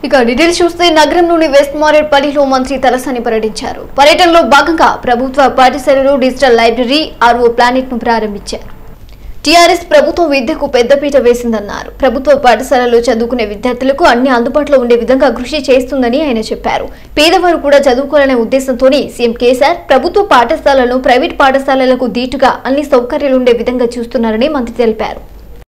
ఇక డీటెయిల్స్ చూస్తే నగరంలోని వెస్ట్ మారేడ్పల్లిలో మంత్రి తలసాని పర్యటించారు పర్యటనలో భాగంగా ప్రభుత్వ పాఠశాలలో డిజిటల్ లైబ్రరీ ఆర్ఓ ప్లానెట్ ను ప్రారంభించారు టీఆర్ఎస్ ప్రభుత్వం విద్యకు పెద్దపీట వేసిందన్నారు ప్రభుత్వ పాఠశాలలో చదువుకునే విద్యార్థులకు అన్ని అందుబాటులో ఉండే విధంగా కృషి చేస్తుందని ఆయన చెప్పారు పేదవారు కూడా చదువుకోవాలనే ఉద్దేశంతోనే సీఎం కేసీఆర్ ప్రభుత్వ పాఠశాలలను ప్రైవేట్ పాఠశాలలకు దీటుగా అన్ని సౌకర్యాలు ఉండే విధంగా చూస్తున్నారని మంత్రి తెలిపారు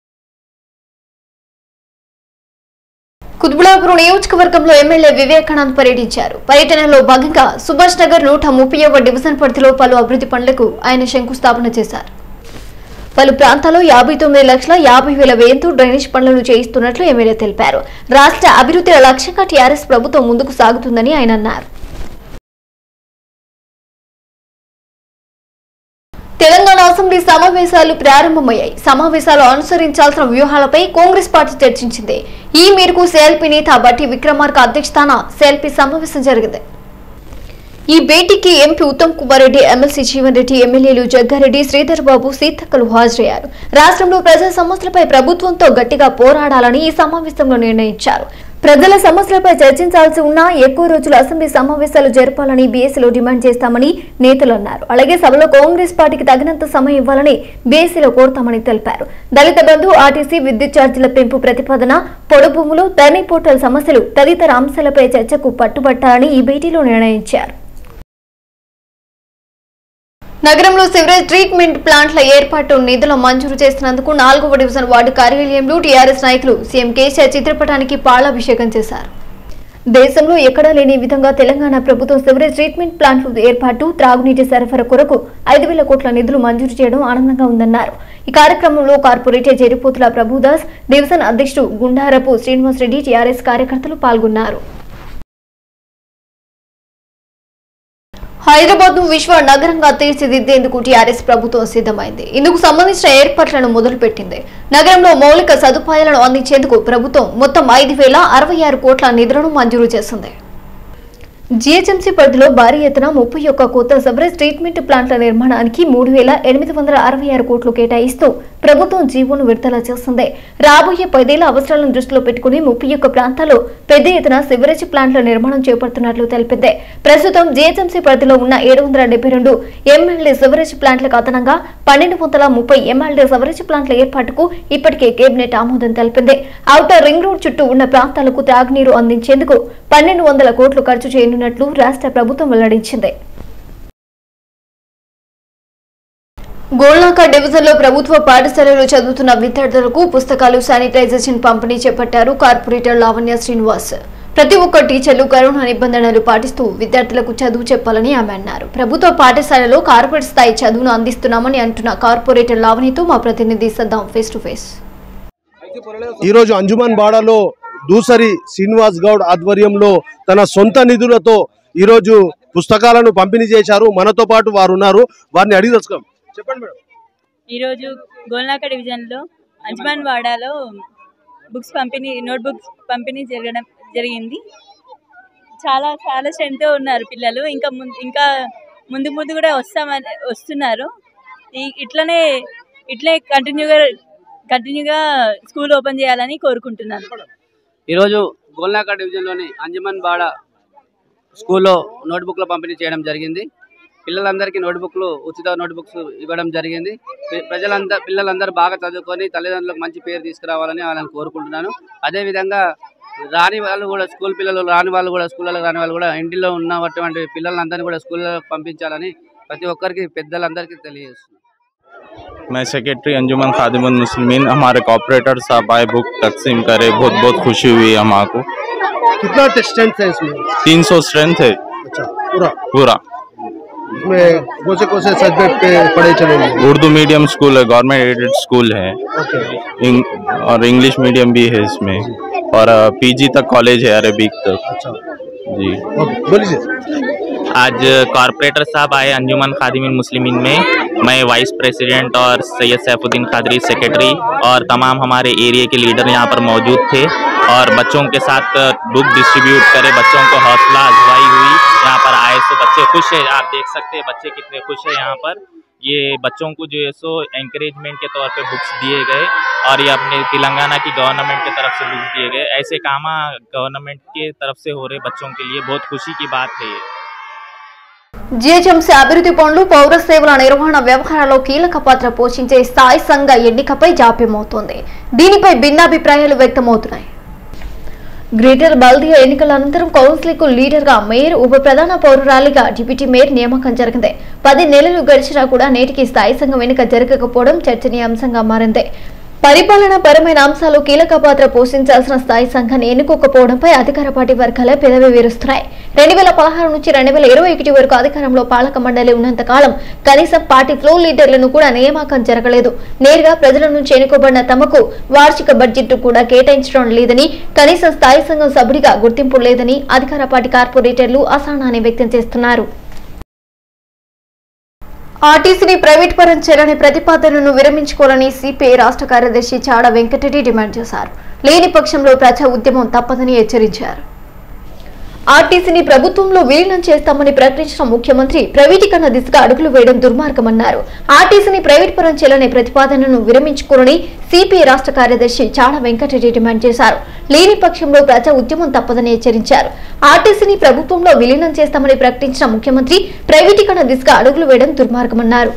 కుత్బులాపురం నియోజకవర్గంలో ఎమ్మెల్యే వివేకానంద్ పర్యటించారు పర్యటనలో భాగంగా సుభాష్ నగర్ నూట ముప్పైవ డివిజన్ పరిధిలో పలు అభివృద్ధి పనులకు ఆయన శంకుస్థాపన చేశారు పలు ప్రాంతాల్లో యాభై తొమ్మిది లక్షల యాభై వేల వ్యయంతో డ్రైనేజ్ పనులను చేయిస్తున్నట్లు ఎమ్మెల్యే తెలిపారు రాష్ట్ర అభివృద్ధి లక్ష్యంగా టీఆర్ఎస్ ప్రభుత్వం ముందుకు సాగుతుందని ఆయన అన్నారు తెలంగాణ అసెంబ్లీ సమావేశాలు ప్రారంభమయ్యాయి సమావేశాలు అనుసరించాల్సిన వ్యూహాలపై కాంగ్రెస్ పార్టీ చర్చించింది ఈ మేరకు సెల్పీ నేత బట్టి విక్రమార్క అధ్యక్షతాన సెల్పీ సమావేశం జరిగింది ఈ భేటీకి ఎంపీ ఉత్తమ్ కుమార్ రెడ్డి ఎమ్మెల్సీ జీవన్ రెడ్డి ఎమ్మెల్యేలు జగ్గారెడ్డి శ్రీధర్ బాబు సీతక్కలు హాజరయ్యారు రాష్ట్రంలో ప్రజా సమస్యలపై ప్రభుత్వంతో గట్టిగా పోరాడాలని ఈ సమావేశంలో నిర్ణయించారు ప్రజల సమస్యలపై చర్చించాల్సి ఉన్నా ఎక్కువ రోజులు అసెంబ్లీ సమావేశాలు జరపాలని బీఎస్సీలో డిమాండ్ చేస్తామని నేతలు అన్నారు అలాగే సభలో కాంగ్రెస్ పార్టీకి తగినంత సమయం ఇవ్వాలని బీఎస్సీలో కోరుతామని తెలిపారు దళిత బంధు ఆర్టీసీ విద్యుత్ ఛార్జీల పెంపు ప్రతిపాదన పొడు భూములు ధరణి పోర్టల్ సమస్యలు తదితర అంశాలపై చర్చకు పట్టుబట్టాలని ఈ భేటీలో నిర్ణయించారు నగరంలో సివరేజ్ ట్రీట్మెంట్ ప్లాంట్ల ఏర్పాటు నిధుల మంజూరు చేసినందుకు నాలుగవ డివిజన్ వార్డు కార్యాలయంలో టీఆర్ఎస్ నాయకులు సీఎం కేసీఆర్ చిత్రపటానికి పాలాభిషేకం చేశారు దేశంలో ఎక్కడా లేని విధంగా తెలంగాణ ప్రభుత్వం సివరేజ్ ట్రీట్మెంట్ ప్లాంట్లు ఏర్పాటు త్రాగునీటి సరఫరా కొరకు ఐదు వేల కోట్ల నిధులు మంజూరు చేయడం ఆనందంగా ఉందన్నారు ఈ కార్యక్రమంలో కార్పొరేటర్ జరిపోతుల ప్రభుదాస్ డివిజన్ అధ్యక్షుడు గుండారపు శ్రీనివాస్ రెడ్డి టీఆర్ఎస్ కార్యకర్తలు పాల్గొన్నారు హైదరాబాద్ ను విశ్వ నగరంగా తీర్చిదిద్దేందుకు టీఆర్ఎస్ ప్రభుత్వం సిద్ధమైంది ఇందుకు సంబంధించిన ఏర్పాట్లను మొదలుపెట్టింది నగరంలో మౌలిక సదుపాయాలను అందించేందుకు ప్రభుత్వం మొత్తం ఐదు వేల అరవై ఆరు కోట్ల నిధులను మంజూరు చేసింది జీహెచ్ఎంసీ పరిధిలో భారీ ఎత్తున ముప్పై ఒక్క కొత్త సవరేజ్ ట్రీట్మెంట్ ప్లాంట్ల నిర్మాణానికి మూడు వేల ఎనిమిది వందల అరవై ఆరు కోట్లు కేటాయిస్తూ ప్రభుత్వం జీవోను విడుదల చేస్తుంది రాబోయే పదేళ్ల అవసరాలను దృష్టిలో పెట్టుకుని ముప్పై ఒక్క ప్రాంతాల్లో పెద్ద ఎత్తున సివరేజ్ ప్లాంట్ల నిర్మాణం చేపడుతున్నట్లు తెలిపింది ప్రస్తుతం జీహెచ్ఎంసీ పరిధిలో ఉన్న ఏడు వందల డెబ్బై రెండు ఎంఎల్డీ సివరేజ్ ప్లాంట్లకు అదనంగా పన్నెండు వందల ముప్పై ఎంఎల్డీ సివరేజ్ ప్లాంట్ల ఏర్పాటుకు ఇప్పటికే కేబినెట్ ఆమోదం తెలిపింది ఔటర్ రింగ్ రోడ్ చుట్టూ ఉన్న ప్రాంతాలకు తాగునీరు అందించేందుకు పన్నెండు వందల కోట్లు ఖర్చు చేయనున్నట్లు రాష్ట్ర ప్రభుత్వం వెల్లడించింది గోల్నాక డివిజన్లో ప్రభుత్వ పాఠశాలలో చదువుతున్న విద్యార్థులకు పుస్తకాలు శానిటైజేషన్ పంపిణీ చేపట్టారు కార్పొరేటర్ లావణ్య శ్రీనివాస్ ప్రతి ఒక్క టీచర్లు కరోనా నిబంధనలు పాటిస్తూ విద్యార్థులకు చదువు చెప్పాలని ఆమె అన్నారు ప్రభుత్వ పాఠశాలలో కార్పొరేట్ స్థాయి చదువును అందిస్తున్నామని అంటున్న కార్పొరేటర్ లావణితో మా ప్రతినిధి సద్దాం ఫేస్ టు ఫేస్ ఈరోజు అంజుమన్ బాడాలో దూసరి శ్రీనివాస్ గౌడ్ ఆధ్వర్యంలో తన సొంత నిధులతో ఈరోజు పుస్తకాలను పంపిణీ చేశారు మనతో పాటు వారు ఉన్నారు వారిని అడిగి తెలుసుకుందాం చెప్పండి మేడం ఈరోజు గోల్నాక డివిజన్లో అంజమాన్ వాడాలో బుక్స్ పంపిణీ నోట్ బుక్స్ పంపిణీ జరగడం జరిగింది చాలా చాలా స్ట్రెంత్ ఉన్నారు పిల్లలు ఇంకా ముందు ఇంకా ముందు ముందు కూడా వస్తామని వస్తున్నారు ఈ- ఇట్లనే ఇట్లే కంటిన్యూగా కంటిన్యూగా స్కూల్ ఓపెన్ చేయాలని కోరుకుంటున్నాను ఈరోజు గోల్నాక డివిజన్లోని అంజమన్ బాడ స్కూల్లో నోట్బుక్లు పంపిణీ చేయడం జరిగింది పిల్లలందరికీ నోట్బుక్లు ఉచిత నోట్బుక్స్ ఇవ్వడం జరిగింది పి- ప్రజలందరూ పిల్లలందరూ బాగా చదువుకొని తల్లిదండ్రులకు మంచి పేరు తీసుకురావాలని వాళ్ళని కోరుకుంటున్నాను అదేవిధంగా రాని వాళ్ళు కూడా స్కూల్ పిల్లలు రాని వాళ్ళు కూడా స్కూళ్ళలో రాని వాళ్ళు కూడా ఇంటిలో ఉన్నటువంటి పిల్లలందరినీ కూడా స్కూల్లో పంపించాలని ప్రతి ఒక్కరికి పెద్దలందరికీ తెలియజేస్తున్నాను मैं सेक्रेटरी अंजुमन खादिमुल मुस्लिमीन हमारे कॉपरेटर साहब आए बुक तकसीम करे बहुत बहुत खुशी हुई है हमारे कितना स्ट्रेंथ है इसमें तीन सौ स्ट्रेंथ है अच्छा पूरा पूरा इसमें कौन से कौन से सब्जेक्ट पे पढ़े चलेंगे उर्दू मीडियम स्कूल है गवर्नमेंट एडेड स्कूल है ओके इंग, और इंग्लिश मीडियम भी है इसमें और पीजी तक कॉलेज है अरेबिक तक अच्छा जी ओके बोलिए आज कॉरपोरेटर साहब आए अंजुमन खादिमिन मुस्लिमीन में मैं वाइस प्रेसिडेंट और सैयद सैफुद्दीन खादरी सेक्रेटरी और तमाम हमारे एरिया के लीडर यहाँ पर मौजूद थे और बच्चों के साथ बुक डिस्ट्रीब्यूट करे बच्चों को हौसला अफजाई हुई यहाँ पर आए तो बच्चे खुश हैं आप देख सकते हैं बच्चे कितने खुश हैं यहाँ पर ये बच्चों को जो है सो एंकरेजमेंट के तौर पे बुक्स दिए गए और ये अपने तेलंगाना की गवर्नमेंट की तरफ से बुक्स दिए गए ऐसे काम गवर्नमेंट की तरफ से हो रहे बच्चों के लिए बहुत खुशी की बात है ये జీహెచ్ఎంసీ అభివృద్ధి పనులు పౌర సేవల నిర్వహణ వ్యవహారాల్లో కీలక పాత్ర పోషించే స్థాయి సంఘ ఎన్నికపై జాప్యమవుతోంది దీనిపై భిన్నాభిప్రాయాలు వ్యక్తమవుతున్నాయి గ్రేటర్ బల్దియా ఎన్నికల అనంతరం కౌన్సిల్ కు లీడర్ గా మేయర్ ఉప ప్రధాన పౌరురాలిగా డిప్యూటీ మేయర్ నియామకం జరిగింది పది నెలలు గడిచినా కూడా నేటికి స్థాయి సంఘం ఎన్నిక జరగకపోవడం చర్చనీయాంశంగా మారింది పరిపాలన పరమైన అంశాలు కీలక పాత్ర పోషించాల్సిన స్థాయి సంఘాన్ని ఎన్నుకోకపోవడంపై అధికార పార్టీ వర్గాలే పెదవి వీరుస్తున్నాయి రెండు వేల పదహారు నుంచి రెండు వేల ఇరవై ఒకటి వరకు అధికారంలో పాలక మండలి ఉన్నంత కాలం కనీసం పార్టీ ఫ్లో లీడర్లను కూడా నియామకం జరగలేదు నేరుగా ప్రజల నుంచి ఎన్నుకోబడిన తమకు వార్షిక బడ్జెట్ కూడా కేటాయించడం లేదని కనీసం స్థాయి సంఘం సభ్యుడిగా గుర్తింపు లేదని అధికార పార్టీ కార్పొరేటర్లు అసహనాన్ని వ్యక్తం చేస్తున్నారు ఆర్టీసీని ప్రైవేట్ పరం చేయాలనే ప్రతిపాదనను విరమించుకోవాలని సిపిఐ రాష్ట్ర కార్యదర్శి చాడ వెంకటరెడ్డి డిమాండ్ చేశారు లేని పక్షంలో ప్రజా ఉద్యమం తప్పదని హెచ్చరించారు ఆర్టీసీని ప్రభుత్వంలో విలీనం చేస్తామని ప్రకటించిన ముఖ్యమంత్రి ప్రైవేటీకరణ దిశగా అడుగులు వేయడం దుర్మార్గమన్నారు ఆర్టీసీని ప్రైవేట్ పరం చేయాలనే ప్రతిపాదనను విరమించుకోరని సిపిఐ రాష్ట్ర కార్యదర్శి చాడ వెంకటరెడ్డి డిమాండ్ చేశారు లేని పక్షంలో ప్రజా ఉద్యమం తప్పదని హెచ్చరించారు ఆర్టీసీని ప్రభుత్వంలో విలీనం చేస్తామని ప్రకటించిన ముఖ్యమంత్రి ప్రైవేటీకరణ దిశగా అడుగులు వేయడం దుర్మార్గమన్నారు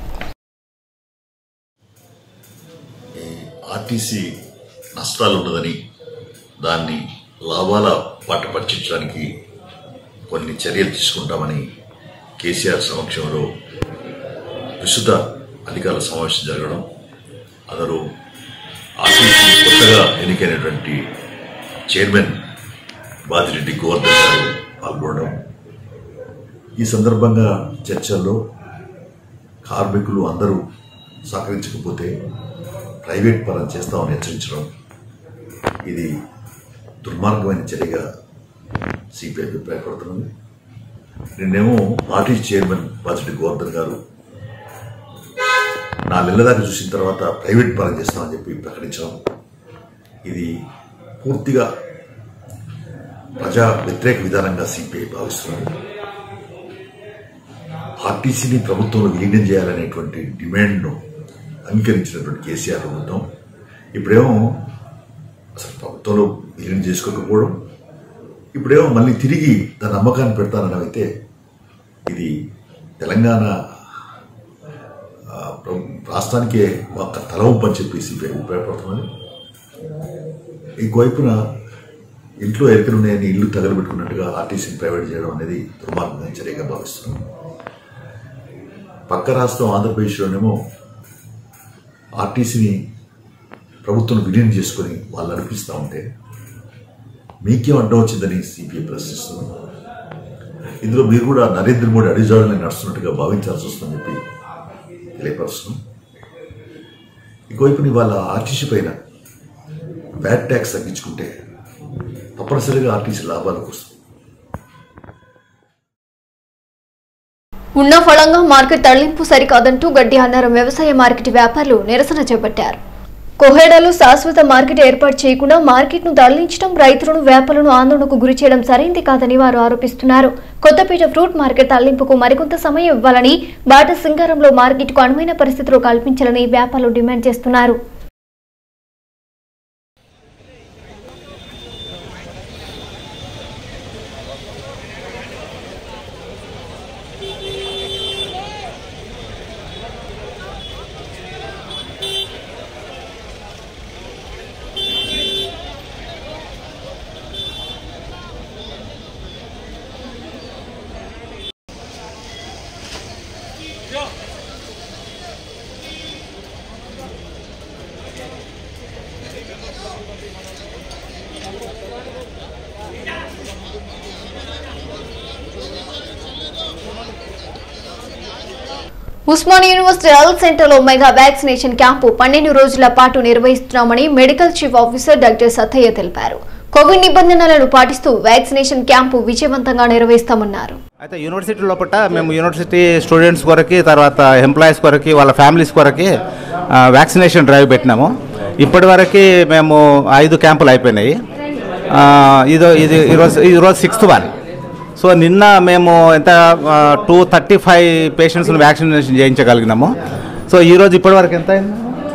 ఆర్టీసీ నష్టాలు ఉన్నదని దాన్ని లాభాల పాట పట్టించడానికి కొన్ని చర్యలు తీసుకుంటామని కేసీఆర్ సమక్షంలో విశుద్ధ అధికారుల సమావేశం జరగడం అందరూ ఆర్టీసీ కొత్తగా ఎన్నికైనటువంటి చైర్మన్ బాదిరెడ్డి గోవర్ధన్ గారు పాల్గొనడం ఈ సందర్భంగా చర్చల్లో కార్మికులు అందరూ సహకరించకపోతే ప్రైవేట్ పరం చేస్తామని హెచ్చరించడం ఇది దుర్మార్గమైన చర్యగా సిపిఐ అభిప్రాయపడుతున్నది నిన్నేమో ఆర్టీసీ చైర్మన్ బాజిరెడ్డి గోవర్ధన్ గారు నా నెలల దాకా చూసిన తర్వాత ప్రైవేట్ పరం చేస్తామని చెప్పి ప్రకటించడం ఇది పూర్తిగా ప్రజా వ్యతిరేక విధానంగా సిపిఐ భావిస్తున్నది ఆర్టీసీని ప్రభుత్వంలో విలీనం చేయాలనేటువంటి డిమాండ్ను అంగీకరించినటువంటి కేసీఆర్ ప్రభుత్వం ఇప్పుడేమో అసలు ప్రభుత్వంలో విలీనం చేసుకోకపోవడం ఇప్పుడేమో మళ్ళీ తిరిగి తన నమ్మకాన్ని పెడతానడం అయితే ఇది తెలంగాణ ఆ, ప్ర- రాష్ట్రానికే ఒక తలవంపు అని చెప్పి సిపిఐ అభిప్రాయపడుతున్నది ఇంకోవైపున ఇంట్లో ఎరకనున్నాయని ఇల్లు తగలబెట్టుకున్నట్టుగా ఆర్టీసీని ప్రైవేట్ చేయడం అనేది దుర్మార్గమైన చర్యగా భావిస్తున్నాం పక్క రాష్ట్రం ఆంధ్రప్రదేశ్లోనేమో ఆర్టీసీని ప్రభుత్వం విలీనం చేసుకొని వాళ్ళు నడిపిస్తూ ఉంటే మీకేం అడ్డం వచ్చిందని సిపిఐ ప్రశ్నిస్తుంది ఇందులో మీరు కూడా నరేంద్ర మోడీ అడిజాడని నడుస్తున్నట్టుగా భావించాల్సి వస్తుందని చెప్పి తెలియపరుస్తున్నాం ఇంకోవైపు ఇవాళ ఆర్టీసీ పైన బ్యాడ్ ట్యాక్స్ తగ్గించుకుంటే తప్పనిసరిగా ఆర్టీసీ లాభాలకు వస్తుంది ఉన్న ఫలంగా మార్కెట్ తరలింపు సరికాదంటూ గడ్డి అన్నారం వ్యవసాయ మార్కెట్ వ్యాపారులు నిరసన చేపట్టారు కోహేడలో శాశ్వత మార్కెట్ ఏర్పాటు చేయకుండా మార్కెట్ను తరలించడం రైతులను వ్యాపారులను ఆందోళనకు గురి చేయడం సరైంది కాదని వారు ఆరోపిస్తున్నారు కొత్తపేట ఫ్రూట్ మార్కెట్ తరలింపుకు మరికొంత సమయం ఇవ్వాలని బాట సింగారంలో మార్కెట్కు అనువైన పరిస్థితులు కల్పించాలని వ్యాపారులు డిమాండ్ చేస్తున్నారు ఉస్మాన్ యూనివర్సిటీ హెల్త్ సెంటర్లో మెగా వ్యాక్సినేషన్ క్యాంపు పన్నెండు రోజుల పాటు నిర్వహిస్తున్నామని medical chief officer doctor Sattaiah తెలిపారు కోవిడ్ నిబంధనలను పాటిస్తూ వ్యాక్సినేషన్ క్యాంపు విజయవంతంగా నిర్వహిస్తామన్నారు అయితే యూనివర్సిటీ లోపల మేము యూనివర్సిటీ స్టూడెంట్స్ కొరకి తర్వాత ఎంప్లాయీస్ కొరకి వాళ్ళ ఫ్యామిలీస్ కొరకి ఆ, వ్యాక్సినేషన్ డ్రైవ్ పెట్టినాము ఇప్పటి వరకు మేము ఐదు క్యాంపులు అయిపోయినాయి ఆ, ఇదో ఇది ఈరోజు ఈరోజు సిక్స్త్ వన్ సో నిన్న మేము ఎంత టూ థర్టీ ఫైవ్ పేషెంట్స్ని వ్యాక్సినేషన్ చేయించగలిగినాము సో ఈరోజు ఇప్పటివరకు ఎంత అయింది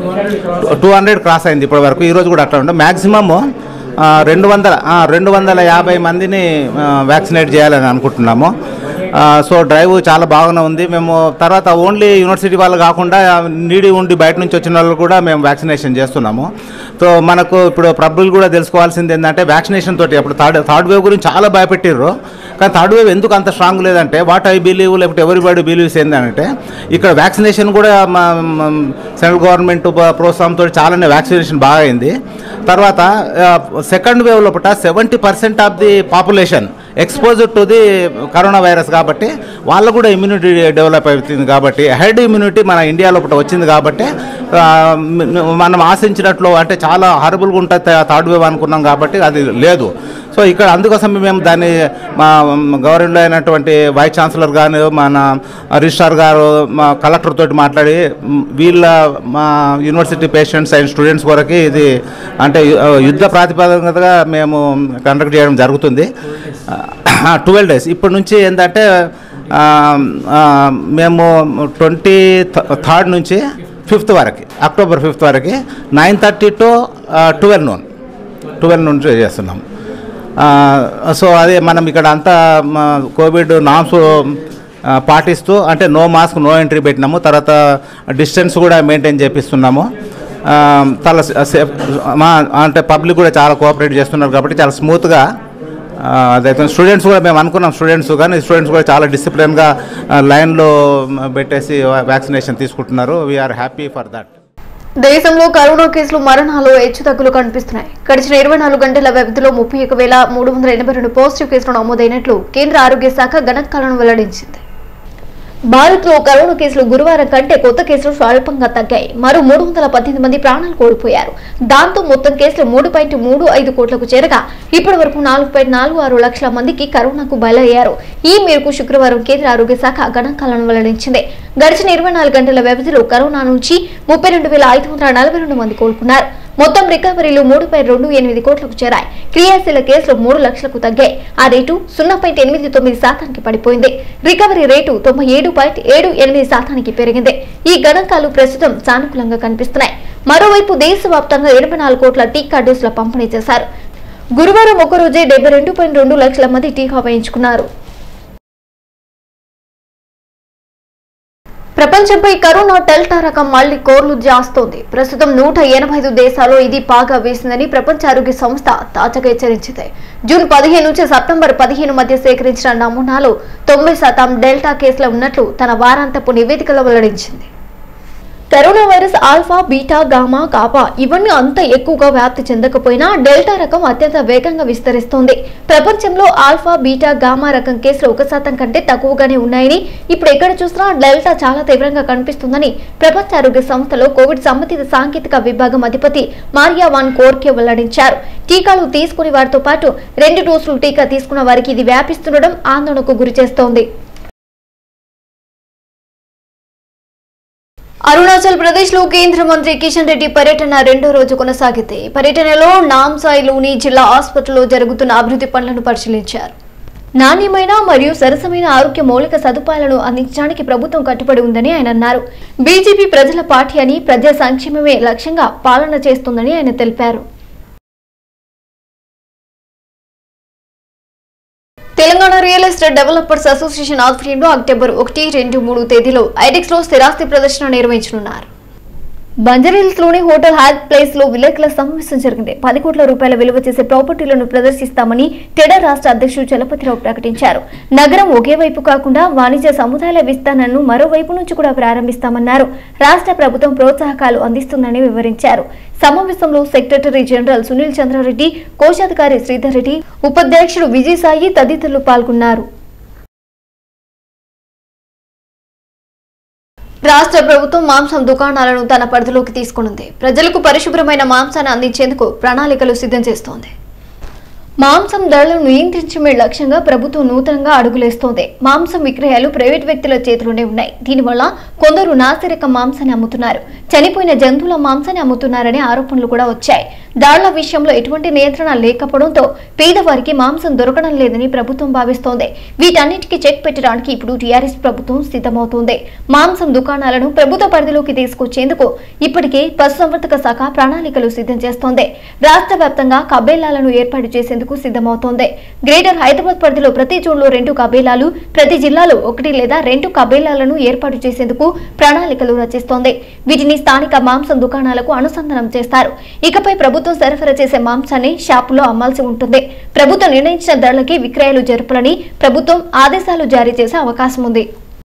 టూ హండ్రెడ్ క్రాస్ అయింది ఇప్పటివరకు ఈరోజు కూడా అట్లా ఉంటుంది మ్యాక్సిమము రెండు వందల ఆ, రెండు వందల యాభై మందిని వ్యాక్సినేట్ చేయాలని అనుకుంటున్నాము ఆ, సో డ్రైవ్ చాలా బాగానే ఉంది మేము తర్వాత ఓన్లీ యూనివర్సిటీ వాళ్ళు కాకుండా నీడి ఉండి బయట నుంచి వచ్చిన వాళ్ళు కూడా మేము వ్యాక్సినేషన్ చేస్తున్నాము సో మనకు ఇప్పుడు ప్రభులు కూడా తెలుసుకోవాల్సింది ఏంటంటే వ్యాక్సినేషన్ తోటి అప్పుడు థర్డ్ థర్డ్ వేవ్ గురించి చాలా భయపెట్టిర్రు కానీ థర్డ్ వేవ్ ఎందుకు అంత స్ట్రాంగ్ లేదంటే వాట్ ఐ బిలీవ్ లేకపోతే ఎవరిబడి బిలీవ్స్ ఏంటంటే ఇక్కడ వ్యాక్సినేషన్ కూడా మా సెంట్రల్ గవర్నమెంట్ ప్రోత్సాహంతో చాలానే వ్యాక్సినేషన్ బాగా అయింది తర్వాత సెకండ్ వేవ్ లోపల seventy percent of the population exposed to the corona virus కాబట్టి వాళ్ళు కూడా ఇమ్యూనిటీ డెవలప్ అవుతుంది కాబట్టి హెడ్ ఇమ్యూనిటీ మన ఇండియా లోపల వచ్చింది కాబట్టి ఆ, మ- మనం ఆశించినట్లు అంటే చాలా హారబుల్గా ఉంటుంది థర్డ్ వేవ్ అనుకున్నాం కాబట్టి అది లేదు సో ఇక్కడ అందుకోసం మేము దాన్ని మా గవర్నమెంట్లో అయినటువంటి వైస్ ఛాన్సలర్ కానీ మన రిజిస్ట్రార్ గారు మా కలెక్టర్ తోటి మాట్లాడి మ్, వీళ్ళ మా యూనివర్సిటీ పేషెంట్స్ అండ్ స్టూడెంట్స్ కొరకి ఇది అంటే యు- యుద్ధ ప్రాతిపదికగా మేము కండక్ట్ చేయడం జరుగుతుంది ట్వెల్వ్ డేస్ ఇప్పటి నుంచి ఏంటంటే ఆ, ఆ, మేము ట్వంటీ థర్డ్ నుంచి ఫిఫ్త్ వరకు అక్టోబర్ ఫిఫ్త్ వరకు nine thirty to twelve noon twelve నుంచి చేస్తున్నాం ఆ, సో అదే మనం ఇక్కడ అంతా మ, కోవిడ్ నామ్స్ ఆ, పాటిస్తూ అంటే నో మాస్క్ నో ఎంట్రీ పెట్టినాము తర్వాత డిస్టెన్స్ కూడా మెయింటైన్ చేపిస్తున్నాము ఆ, చాలా సేఫ్ మా అంటే పబ్లిక్ కూడా చాలా కోఆపరేట్ చేస్తున్నారు కాబట్టి చాలా స్మూత్గా ఆ, అదైతే స్టూడెంట్స్ కూడా మేము అనుకున్నాం స్టూడెంట్స్ కానీ స్టూడెంట్స్ కూడా చాలా డిసిప్లిన్గా లైన్లో పెట్టేసి వ్యాక్సినేషన్ తీసుకుంటున్నారు వీఆర్ హ్యాపీ ఫర్ దట్ దేశంలో కరోనా కేసులు మరణాలు హెచ్చుతగ్గులు కనిపిస్తున్నాయి గడిచిన ఇరవై నాలుగు గంటల వ్యవధిలో ముప్పై ఒక వేల మూడు వందల ఎనభై రెండు పాజిటివ్ కేసులు నమోదైనట్లు కేంద్ర ఆరోగ్య శాఖ గణాంకాలను వెల్లడించింది భారత్ లో కరోనా కేసులు గురువారం కంటే కొత్త కేసులు స్వల్పంగా తగ్గాయి మరో మూడు వందల పద్దెనిమిది మంది ప్రాణాలు కోల్పోయారు దాంతో మొత్తం కేసులు మూడు పాయింట్ మూడు ఐదు కోట్లకు చేరగా ఇప్పటి వరకు నాలుగు పాయింట్ నాలుగు ఆరు లక్షల మందికి కరోనాకు బలయ్యారు ఈ మేరకు శుక్రవారం కేంద్ర ఆరోగ్య శాఖ గణాంకాలను వెల్లడించింది గడిచిన ఇరవై నాలుగు గంటల వ్యవధిలో కరోనా నుంచి ముప్పై రెండు వేల ఐదు వందల నలభై రెండు మంది కోలుకున్నారు మొత్తం రికవరీలు మూడు పాయింట్ రెండు ఎనిమిది కోట్లకు చేరాయి క్రియాశీల కేసులు మూడు లక్షలకు తగ్గాయి ఆ రేటు సున్నా పాయింట్ ఎనిమిది తొమ్మిది శాతానికి పడిపోయింది రికవరీ రేటు తొంభై ఏడు పాయింట్ ఏడు ఎనిమిది శాతానికి పెరిగింది ఈ గణాంకాలు ప్రస్తుతం సానుకూలంగా కనిపిస్తున్నాయి మరోవైపు దేశవ్యాప్తంగా ఎనభై నాలుగు కోట్ల టీకా డోసుల పంపిణీ చేశారు గురువారం ఒక్కరోజే డెబ్బై రెండు పాయింట్ రెండు లక్షల మంది టీకా వేయించుకున్నారు ప్రపంచంపై కరోనా డెల్టా రకం మళ్లీ కోర్లు జాస్తోంది ప్రస్తుతం నూట ఎనభై ఐదు దేశాల్లో ఇది బాగా వేసిందని ప్రపంచ ఆరోగ్య సంస్థ తాజాగా హెచ్చరించింది జూన్ పదిహేను నుంచి సెప్టెంబర్ పదిహేను మధ్య సేకరించిన నమూనాలో తొంభై శాతం డెల్టా కేసులు ఉన్నట్లు తన వారాంతపు నివేదికలో వెల్లడించింది corona virus alpha beta gamma kappa ఇవన్నీ అంత ఎక్కువగా వ్యాప్తి చెందకపోయినా డెల్టా రకం అత్యంత వేగంగా విస్తరిస్తోంది ప్రపంచంలో ఆల్ఫా బీటా గామా రకం కేసులు ఒక శాతం కంటే తక్కువగానే ఉన్నాయని ఇప్పుడు ఎక్కడ చూసినా డెల్టా చాలా తీవ్రంగా కనిపిస్తుందని ప్రపంచ ఆరోగ్య సంస్థలో కోవిడ్ సంబంధిత సాంకేతిక విభాగం అధిపతి మారియా వాన్ కోర్కే వెల్లడించారు టీకాలు తీసుకునే వారితో పాటు రెండు డోసులు టీకా తీసుకున్న వారికి ఇది వ్యాపిస్తుండడం ఆందోళనకు గురి చేస్తోంది అరుణాచల్ ప్రదేశ్ లో కేంద్ర మంత్రి కిషన్ రెడ్డి పర్యటన రెండో రోజు కొనసాగింది ఈ పర్యటనలో నాంసాయిలోని జిల్లా ఆసుపత్రిలో జరుగుతున్న అభివృద్ధి పనులను పరిశీలించారు నాణ్యమైన మరియు సరసమైన ఆరోగ్య మౌలిక సదుపాయాలను అందించడానికి ప్రభుత్వం కట్టుబడి ఉందని ఆయన అన్నారు బీజేపీ ప్రజల పార్టీ అని ప్రజా సంక్షేమమే లక్ష్యంగా పాలన చేస్తుందని ఆయన తెలిపారు Telangana real estate developers association ఆధ్వర్యంలో అక్టోబర్ ఒకటి రెండు మూడు తేదీలో ఐడెక్స్ లో స్థిరాస్తి ప్రదర్శన నిర్వహించనున్నారు బంజారీల్స్ లోని హోటల్ హ్యాట్ ప్లేస్ లో విలేకరుల సమావేశం జరిగింది పది కోట్ల రూపాయల విలువ చేసే ప్రాపర్టీలను ప్రదర్శిస్తామని టెడా రాష్ట్ర అధ్యక్షుడు చలపతిరావు ప్రకటించారు నగరం ఒకే వైపు కాకుండా వాణిజ్య సముదాయాల విస్తరణను మరోవైపు నుంచి కూడా ప్రారంభిస్తామన్నారు రాష్ట్ర ప్రభుత్వం ప్రోత్సాహకాలు అందిస్తుందని వివరించారు సమావేశంలో సెక్రటరీ జనరల్ సునీల్ చంద్రారెడ్డి కోశాధికారి శ్రీధర్ రెడ్డి ఉపాధ్యక్షుడు విజయసాయి తదితరులు పాల్గొన్నారు రాష్ట్ర ప్రభుత్వం మాంసం దుకాణాలను తన పరిధిలోకి తీసుకునుంది ప్రజలకు పరిశుభ్రమైన మాంసాన్ని అందించేందుకు ప్రణాళికలు సిద్ధం చేస్తోంది మాంసం ధరలను నియంత్రించమే లక్ష్యంగా ప్రభుత్వం నూతనంగా అడుగులేస్తోంది మాంసం విక్రయాలు ప్రైవేట్ వ్యక్తుల చేతిలోనే ఉన్నాయి దీనివల్ల కొందరు నాసిరకం మాంసాన్ని అమ్ముతున్నారు చనిపోయిన జంతువుల మాంసాన్ని అమ్ముతున్నారనే ఆరోపణలు కూడా వచ్చాయి దాళ్ల విషయంలో ఎటువంటి నియంత్రణ లేకపోవడంతో పేదవారికి మాంసం దొరకడం లేదని ప్రభుత్వం భావిస్తోంది వీటన్నిటికీ చెక్ పెట్టడానికి ఇప్పుడు టీఆర్ఎస్ ప్రభుత్వం సిద్ధమవుతోంది మాంసం దుకాణాలను ప్రభుత్వ పరిధిలోకి తీసుకొచ్చేందుకు ఇప్పటికే పశుసంవర్ధక శాఖ ప్రణాళికలు సిద్ధం చేస్తోంది రాష్ట్ర వ్యాప్తంగా కబేలాలను ఏర్పాటు చేసేందుకు సిద్ధమవుతోంది గ్రేటర్ హైదరాబాద్ పరిధిలో ప్రతి జోన్లో రెండు కబేలాలు ప్రతి జిల్లాలో ఒకటి లేదా రెండు కబేలాలను ఏర్పాటు చేసేందుకు ప్రణాళికలు రచిస్తోంది వీటిని స్థానిక మాంసం దుకాణాలకు అనుసంధానం చేస్తారు ఇకపై ప్రభుత్వం సరఫరా చేసే మాంసాన్ని షాపుల్లో అమ్మాల్సి ఉంటుంది ప్రభుత్వం నిర్ణయించిన ధరలకి విక్రయాలు జరుపులని ప్రభుత్వం ఆదేశాలు జారీ చేసే అవకాశం ఉంది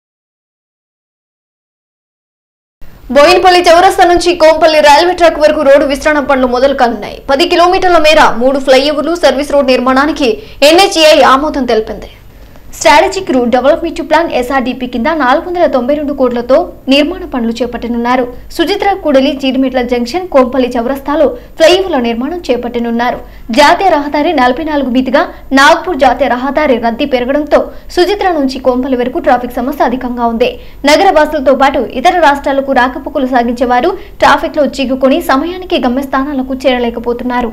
బోయినపల్లి చౌరస్తా నుంచి కోంపల్లి రైల్వే ట్రాక్ వరకు రోడ్డు విస్తరణ పనులు మొదలు కానున్నాయి పది కిలోమీటర్ల మేర మూడు ఫ్లైఓవర్లు సర్వీస్ రోడ్ నిర్మాణానికి ఎన్హెచ్ఏఐ ఆమోదం తెలిపింది strategic route development plan SRDP కింద నాలుగు వందల తొంభై రెండు కోట్లతో నిర్మాణ పనులు చేపట్టనున్నారు సుచిత్ర కూడలి జీడిమెట్ల జంక్షన్ కోంపల్లి చౌరస్తాలో ఫ్లైఓవర్ల నిర్మాణం చేపట్టనున్నారు జాతీయ రహదారి నలభై నాలుగు మీదుగా నాగ్పూర్ జాతీయ రహదారి రద్దీ పెరగడంతో సుచిత్ర నుంచి కోంపల్లి వరకు ట్రాఫిక్ సమస్య అధికంగా ఉంది నగర వాసులతో పాటు ఇతర రాష్ట్రాలకు రాకపోకలు సాగించే వారు ట్రాఫిక్ లో చిక్కుకొని సమయానికి గమ్యస్థానాలకు చేరలేకపోతున్నారు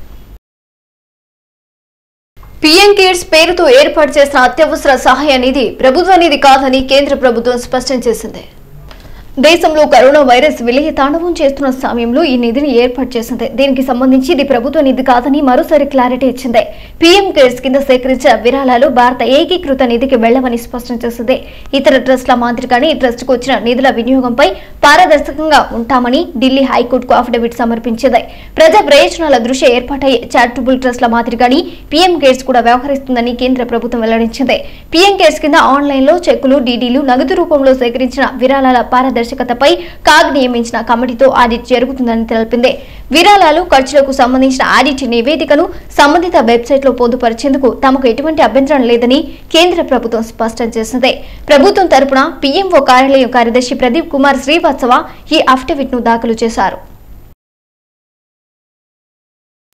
పీఎం కేర్స్ పేరుతో ఏర్పాటు చేసిన అత్యవసర సహాయ నిధి ప్రభుత్వ నిధి కాదని కేంద్ర ప్రభుత్వం స్పష్టం చేసింది దేశంలో కరోనా వైరస్ విలయ తాండవం చేస్తున్న సమయంలో ఈ నిధిని ఏర్పాటు చేసింది దీనికి సంబంధించి ఇది ప్రభుత్వ నిధి కాదని మరోసారి క్లారిటీ ఇచ్చింది పీఎం కేర్స్ కింద సేకరించిన విరాళాలు భారత ఏకీకృత నిధికి వెళ్లవని స్పష్టం చేసింది ఇతర ట్రస్ట్ల మాదిరిగానే ఈ ట్రస్ట్ కు వచ్చిన నిధుల వినియోగంపై పారదర్శకంగా ఉంటామని ఢిల్లీ హైకోర్టుకు అఫిడవిట్ సమర్పించింది ప్రజా ప్రయోజనాల దృష్ట్యా ఏర్పాటయ్యే చారిటబుల్ ట్రస్ట్ల మాదిరిగానే పీఎం కేర్స్ కూడా వ్యవహరిస్తుందని కేంద్ర ప్రభుత్వం వెల్లడించింది పీఎం కేర్స్ కింద ఆన్లైన్ లో చెక్కులు డీడీలు నగదు రూపంలో సేకరించిన విరాళాల పారదర్శకతపై కాగ్ నియమించిన కమిటీతో ఆడిట్ జరుగుతుందని తెలిపింది విరాళాలు ఖర్చులకు సంబంధించిన ఆడిట్ నివేదికను సంబంధిత వెబ్సైట్ లో పొందుపరిచేందుకు తమకు ఎటువంటి అభ్యంతరం లేదని కేంద్ర ప్రభుత్వం స్పష్టం చేసింది ప్రభుత్వం తరపున పీఎంఓ కార్యాలయం కార్యదర్శి ప్రదీప్ కుమార్ శ్రీవాత్సవ ఈ అఫిడవిట్ ను దాఖలు చేశారు